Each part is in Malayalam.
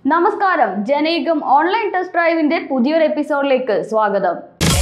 നമസ്കാരം ജനയുഗം ഓൺലൈൻ ടെസ്റ്റ് ഡ്രൈവിന്റെ പുതിയൊരു എപ്പിസോഡിലേക്ക് സ്വാഗതം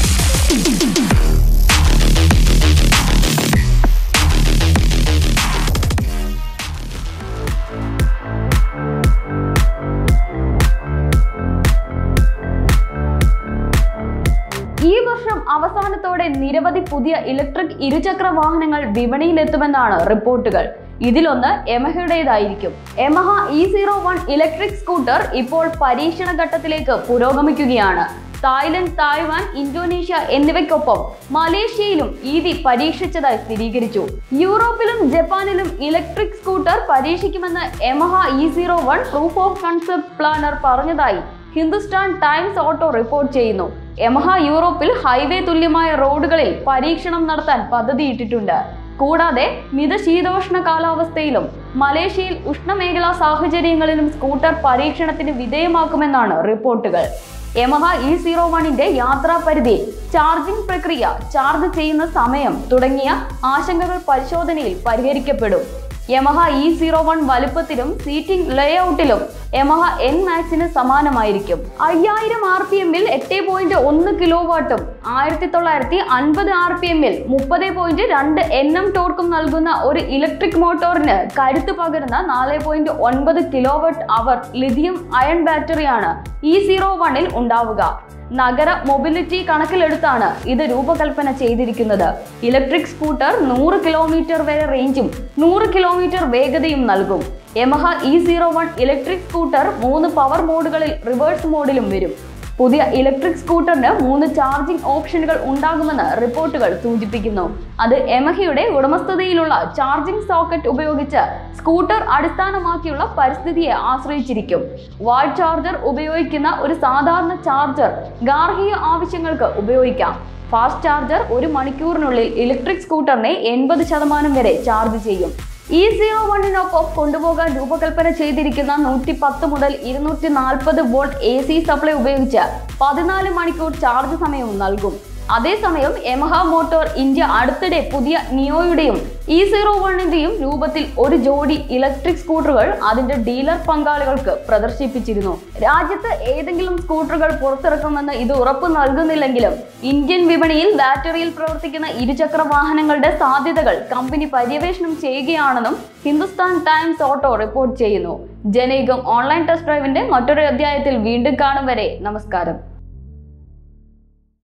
ഈ വർഷം അവസാനത്തോടെ നിരവധി പുതിയ ഇലക്ട്രിക് ഇരുചക്ര വാഹനങ്ങൾ വിപണിയിലെത്തുമെന്നാണ് റിപ്പോർട്ടുകൾ ഇതിലൊന്ന് എമഹയുടേതായിരിക്കും Yamaha E zero one electric scooter ഇപ്പോൾ പരീക്ഷണ ഘട്ടത്തിലേക്ക് പുരോഗമിക്കുകയാണ് തായ്ലൻഡ് തായ്വാൻ ഇന്തോനേഷ്യ എന്നിവയ്ക്കൊപ്പം മലേഷ്യയിലും ഇ വി പരീക്ഷിച്ചതായി സ്ഥിരീകരിച്ചു യൂറോപ്പിലും ജപ്പാനിലും ഇലക്ട്രിക് സ്കൂട്ടർ പരീക്ഷിക്കുമെന്ന് Yamaha E zero one proof of concept planner പറഞ്ഞതായി ഹിന്ദുസ്ഥാൻ ടൈംസ് ഓട്ടോ റിപ്പോർട്ട് ചെയ്യുന്നു യമഹ യൂറോപ്പിൽ ഹൈവേ തുല്യമായ റോഡുകളിൽ പരീക്ഷണം നടത്താൻ പദ്ധതിയിട്ടിട്ടുണ്ട് കൂടാതെ മിതശീതോഷ്ണ കാലാവസ്ഥയിലും മലേഷ്യയിൽ ഉഷ്ണമേഖലാ സാഹചര്യങ്ങളിലും സ്കൂട്ടർ പരീക്ഷണത്തിന് വിധേയമാക്കുമെന്നാണ് റിപ്പോർട്ടുകൾ യമഹ ഇ സീറോ വണ്ണിന്റെ യാത്രാ പരിധി ചാർജിംഗ് പ്രക്രിയ ചാർജ് ചെയ്യുന്ന സമയം തുടങ്ങിയ ആശങ്കകൾ പരിശോധനയിൽ പരിഹരിക്കപ്പെടും യമഹ ഇ സീറോ വൺ വലുപ്പത്തിലും സീറ്റിംഗ് ലേഔട്ടിലും യമഹ എൻ മാക്സിന് സമാനമായിരിക്കും അയ്യായിരം ആർ പി എമ്മിൽ എട്ട് പോയിന്റ് ഒന്ന് കിലോ വാട്ടും ആയിരത്തി തൊള്ളായിരത്തി അൻപത് ആർ പി എമ്മിൽ മുപ്പത് പോയിന്റ് രണ്ട് എൻ എം ടോർക്കും നൽകുന്ന ഒരു ഇലക്ട്രിക് മോട്ടോറിന് കരുത്ത് പകരുന്ന നാല് പോയിന്റ് ഒൻപത് kilowatt hour lithium ion ബാറ്ററിയാണ് ഇ സീറോ വണ്ണിൽ ഉണ്ടാവുക നഗര മൊബിലിറ്റി കണക്കിലെടുത്താണ് ഇത് രൂപകൽപ്പന ചെയ്തിരിക്കുന്നത് ഇലക്ട്രിക് സ്കൂട്ടർ നൂറ് കിലോമീറ്റർ വരെ റേഞ്ചും നൂറ് കിലോമീറ്റർ വേഗതയും നൽകും Yamaha E zero one electric scooter മൂന്ന് പവർ മോഡുകളിൽ റിവേഴ്സ് മോഡിലും വരും പുതിയ ഇലക്ട്രിക് സ്കൂട്ടറിന് മൂന്ന് ചാർജിംഗ് ഓപ്ഷനുകൾ ഉണ്ടാകുമെന്ന് റിപ്പോർട്ടുകൾ സൂചിപ്പിക്കുന്നു അത് എമഹയുടെ ഉടമസ്ഥതയിലുള്ള ചാർജിംഗ് സോക്കറ്റ് ഉപയോഗിച്ച് സ്കൂട്ടർ അടിസ്ഥാനമാക്കിയുള്ള പരിസ്ഥിതിയെ ആശ്രയിച്ചിരിക്കും വാൾ ചാർജർ ഉപയോഗിക്കുന്ന ഒരു സാധാരണ ചാർജർ ഗാർഹിക ആവശ്യങ്ങൾക്ക് ഉപയോഗിക്കാം ഫാസ്റ്റ് ചാർജർ ഒരു മണിക്കൂറിനുള്ളിൽ ഇലക്ട്രിക് സ്കൂട്ടറിനെ എൺപത് ശതമാനം വരെ ചാർജ് ചെയ്യും ഇ സീറോ വണ്ണിനൊപ്പം കൊണ്ടുപോകാൻ രൂപകൽപ്പന ചെയ്തിരിക്കുന്ന നൂറ്റി പത്ത് മുതൽ ഇരുന്നൂറ്റി നാൽപ്പത് വോൾട്ട് എ സി സപ്ലൈ ഉപയോഗിച്ച് പതിനാല് മണിക്കൂർ ചാർജ് സമയവും നൽകും അതേസമയം യമഹ മോട്ടോർ ഇന്ത്യ അടുത്തിടെ പുതിയ നിയോയുടെയും ഇ സീറോ വണ്ണിന്റെയും രൂപത്തിൽ ഒരു ജോഡി ഇലക്ട്രിക് സ്കൂട്ടറുകൾ അതിന്റെ ഡീലർ പങ്കാളികൾക്ക് പ്രദർശിപ്പിച്ചിരുന്നു രാജ്യത്ത് ഏതെങ്കിലും സ്കൂട്ടറുകൾ പുറത്തിറക്കുമെന്ന് ഇത് ഉറപ്പു നൽകുന്നില്ലെങ്കിലും ഇന്ത്യൻ വിപണിയിൽ ബാറ്ററിയിൽ പ്രവർത്തിക്കുന്ന ഇരുചക്ര വാഹനങ്ങളുടെ സാധ്യതകൾ കമ്പനി പര്യവേഷണം ചെയ്യുകയാണെന്നും ഹിന്ദുസ്ഥാൻ ടൈംസ് ഓട്ടോ റിപ്പോർട്ട് ചെയ്യുന്നു ജനയുഗം ഓൺലൈൻ ടെസ്റ്റ് ഡ്രൈവിന്റെ മറ്റൊരു അധ്യായത്തിൽ വീണ്ടും കാണും വരെ നമസ്കാരം